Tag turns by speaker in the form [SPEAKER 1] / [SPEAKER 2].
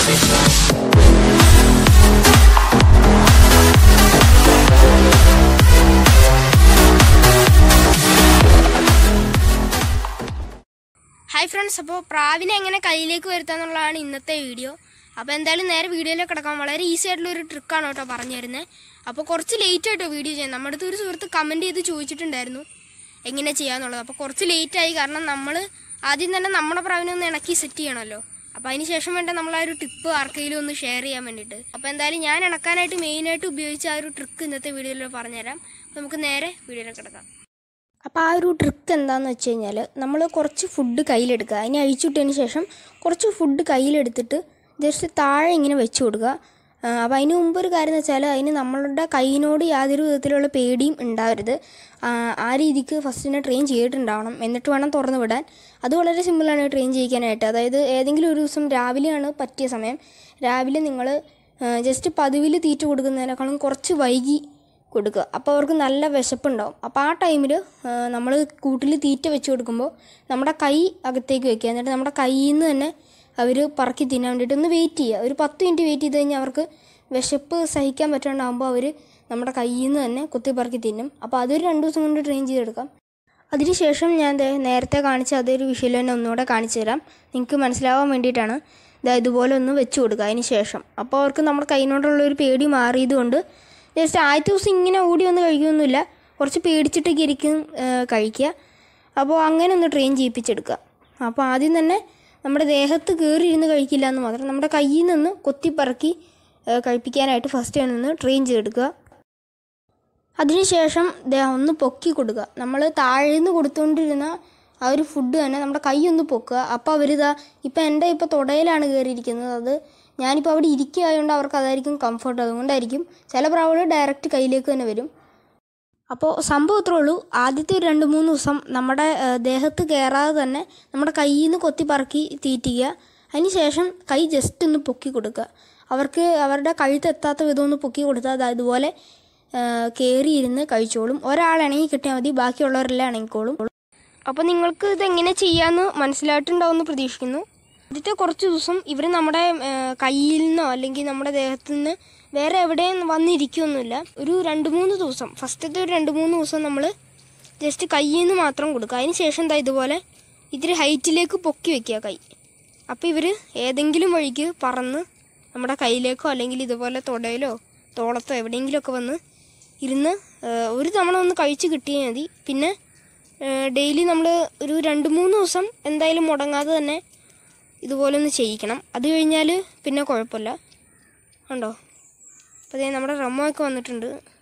[SPEAKER 1] hi friends അപ്പോൾ പ്രാവിനെ എങ്ങനെ കയ്യിലേക്ക് വരുത്താന്നുള്ളതാണ് ഇന്നത്തെ വീഡിയോ അപ്പോൾ എന്തായാലും നേരെ വീഡിയോയിലേക്ക് കിടക്കാം വളരെ ഈസി ആയിട്ടുള്ള ഒരു ട്രിക്കാണ് കേട്ടോ പറഞ്ഞു തരുന്നത് അപ്പോൾ കുറച്ച് ലേറ്റ് ആയിട്ടോ വീഡിയോ ചെയ്യാൻ നമ്മുടെ അടുത്ത് ഒരു സുഹൃത്ത് കമൻറ്റ് ചെയ്ത് ചോദിച്ചിട്ടുണ്ടായിരുന്നു എങ്ങനെ ചെയ്യാന്നുള്ളത് അപ്പോൾ കുറച്ച് ലേറ്റ് ആയി കാരണം നമ്മൾ ആദ്യം തന്നെ നമ്മുടെ പ്രാവിനെ ഒന്ന് ഇണക്കി സെറ്റ് ചെയ്യണമല്ലോ അപ്പോൾ അതിന് ശേഷം വേണ്ട നമ്മൾ ആ ഒരു ടിപ്പ് ആർക്കെങ്കിലും ഒന്ന് ഷെയർ ചെയ്യാൻ വേണ്ടിയിട്ട് അപ്പോൾ എന്തായാലും ഞാൻ ഇണക്കാനായിട്ട് മെയിനായിട്ട് ഉപയോഗിച്ച ആ ഒരു ട്രിക്ക് ഇന്നത്തെ വീഡിയോയിൽ പറഞ്ഞുതരാം അപ്പോൾ നമുക്ക് നേരെ വീഡിയോയിലേക്ക് കിടക്കാം അപ്പോൾ ആ ഒരു ട്രിക്ക് എന്താണെന്ന് വെച്ച് കഴിഞ്ഞാൽ നമ്മൾ കുറച്ച് ഫുഡ് കയ്യിലെടുക്കുക അതിനെ അഴിച്ചിട്ടതിന് ശേഷം കുറച്ച് ഫുഡ് കയ്യിലെടുത്തിട്ട് ജസ്റ്റ് താഴെ ഇങ്ങനെ വെച്ച് കൊടുക്കുക ആ, അപ്പോൾ അതിന് മുമ്പ് ഒരു കാര്യം എന്ന് വെച്ചാൽ അതിന് നമ്മളുടെ കൈയിനോട് യാതൊരു വിധത്തിലുള്ള പേടിയും ഉണ്ടാവരുത് ആ, ആ രീതിക്ക് ഫസ്റ്റിനെ ട്രെയിൻ ചെയ്തിട്ടുണ്ടാവണം എന്നിട്ട് വേണം തുറന്ന് വിടാൻ അത് വളരെ സിമ്പിളാണ് ട്രെയിൻ ചെയ്യിക്കാനായിട്ട് അതായത് ഏതെങ്കിലും ഒരു ദിവസം രാവിലെയാണ് പറ്റിയ സമയം രാവിലെ നിങ്ങൾ ജസ്റ്റ് പതിവിൽ തീറ്റ കൊടുക്കുന്നതിനേക്കാളും കുറച്ച് വൈകി കൊടുക്കുക അപ്പോൾ അവർക്ക് നല്ല വിശപ്പുണ്ടാവും അപ്പോൾ ആ ടൈമിൽ നമ്മൾ കൂട്ടിൽ തീറ്റ വെച്ച് കൊടുക്കുമ്പോൾ നമ്മുടെ കൈ അകത്തേക്ക് വെക്കുക എന്നിട്ട് നമ്മുടെ കയ്യിൽ നിന്ന് തന്നെ അവർ പറക്കി തിന്നാൻ വേണ്ടിയിട്ട് ഒന്ന് വെയിറ്റ് ചെയ്യുക ഒരു പത്ത് മിനിറ്റ് വെയിറ്റ് ചെയ്ത് കഴിഞ്ഞാൽ അവർക്ക് വിശപ്പ് സഹിക്കാൻ പറ്റാണ്ടാകുമ്പോൾ അവർ നമ്മുടെ കയ്യിൽ നിന്ന് തന്നെ കുത്തി പറക്കി തിന്നും അപ്പോൾ അതൊരു രണ്ട് ദിവസം കൊണ്ട് ട്രെയിൻ ചെയ്തെടുക്കാം അതിനുശേഷം ഞാൻ ദേ നേരത്തെ കാണിച്ച അതേ ഒരു വിഷയം തന്നെ ഒന്നുകൂടെ കാണിച്ചു തരാം നിങ്ങൾക്ക് മനസ്സിലാവാൻ വേണ്ടിയിട്ടാണ് ഇതാ ഇതുപോലെ ഒന്ന് വെച്ച് കൊടുക്കുക അതിന് ശേഷം അപ്പോൾ അവർക്ക് നമ്മുടെ കൈനോടുള്ള ഒരു പേടി മാറിയതുകൊണ്ട് ജസ്റ്റ് ആദ്യത്തെ ദിവസം ഇങ്ങനെ ഓടി വന്ന് കഴിക്കുകയൊന്നുമില്ല കുറച്ച് പേടിച്ചിട്ടൊക്കെ ഇരിക്കും ആ, കഴിക്കുക അപ്പോൾ അങ്ങനെ ഒന്ന് ട്രെയിൻ ചെയ്യിപ്പിച്ചെടുക്കുക അപ്പോൾ ആദ്യം തന്നെ നമ്മുടെ ദേഹത്ത് കയറി ഇരുന്ന് കഴിക്കില്ല എന്ന് മാത്രം നമ്മുടെ കയ്യിൽ നിന്ന് കൊത്തിപ്പറക്കി ആ, കഴിപ്പിക്കാനായിട്ട് ഫസ്റ്റ് നിന്ന് ട്രെയിൻ ചെയ്തെടുക്കുക അതിനുശേഷം ദേ ഒന്ന് പൊക്കി കൊടുക്കുക നമ്മൾ താഴേന്ന് കൊടുത്തുകൊണ്ടിരുന്ന ആ ഒരു ഫുഡ് തന്നെ നമ്മുടെ കൈ ഒന്ന് പൊക്കുക അപ്പോൾ അവരിതാ ഇപ്പം എൻ്റെ ഇപ്പോൾ തുടയിലാണ് കയറിയിരിക്കുന്നത് അത് ഞാനിപ്പോൾ അവിടെ ഇരിക്കുകയായതുകൊണ്ട് അവർക്ക് അതായിരിക്കും കംഫർട്ട് അതുകൊണ്ടായിരിക്കും ചില പ്രാവുകൾ ഡയറക്റ്റ് കയ്യിലേക്ക് തന്നെ വരും അപ്പോൾ സംഭവം ഇത്രേ ഉള്ളൂ ആദ്യത്തെ ഒരു രണ്ട് മൂന്ന് ദിവസം നമ്മുടെ ആ, ദേഹത്ത് കയറാതെ തന്നെ നമ്മുടെ കയ്യിൽ നിന്ന് കൊത്തി പറക്കി തീറ്റിക്കുക അതിന് ശേഷം കൈ ജസ്റ്റ് ഒന്ന് പൊക്കി കൊടുക്കുക അവർക്ക് അവരുടെ കഴുത്തെത്താത്ത വിധം ഒന്ന് പൊക്കി കൊടുത്താൽ അത് അതുപോലെ കയറിയിരുന്ന് കഴിച്ചോളും ഒരാൾ ഇണങ്ങി കിട്ടിയാൽ മതി ബാക്കിയുള്ളവരെല്ലാം ഇണങ്ങിക്കോളും അപ്പോൾ നിങ്ങൾക്ക് ഇതെങ്ങനെ ചെയ്യാമെന്ന് മനസ്സിലായിട്ടുണ്ടാവുമെന്ന് പ്രതീക്ഷിക്കുന്നു ആദ്യത്തെ കുറച്ച് ദിവസം ഇവർ നമ്മുടെ ആ, കയ്യിൽ നിന്നോ അല്ലെങ്കിൽ നമ്മുടെ ദേഹത്തു നിന്ന് വേറെ എവിടെയും വന്നിരിക്കുകയൊന്നുമില്ല ഒരു രണ്ട് മൂന്ന് ദിവസം ഫസ്റ്റത്തെ ഒരു രണ്ട് മൂന്ന് ദിവസം നമ്മൾ ജസ്റ്റ് കയ്യിൽ നിന്ന് മാത്രം കൊടുക്കുക അതിന് ശേഷം എന്താ ഇതുപോലെ ഇത്തിരി ഹൈറ്റിലേക്ക് പൊക്കി വെക്കുക കൈ അപ്പോൾ ഇവർ ഏതെങ്കിലും വഴിക്ക് പറന്ന് നമ്മുടെ കയ്യിലേക്കോ അല്ലെങ്കിൽ ഇതുപോലെ തുടയിലോ തോളത്തോ എവിടെയെങ്കിലുമൊക്കെ വന്ന് ഇരുന്ന് ആ, ഒരു തവണ ഒന്ന് കഴിച്ച് കിട്ടിയാൽ മതി പിന്നെ ഡെയിലി നമ്മൾ ഒരു രണ്ട് മൂന്ന് ദിവസം എന്തായാലും മുടങ്ങാതെ തന്നെ ഇതുപോലെ ഒന്ന് ചെയ്യിക്കണം അത് കഴിഞ്ഞാൽ പിന്നെ കുഴപ്പമില്ല ഉണ്ടോ അപ്പോൾ ദേ നമ്മുടെ റമ്മൊക്കെ വന്നിട്ടുണ്ട്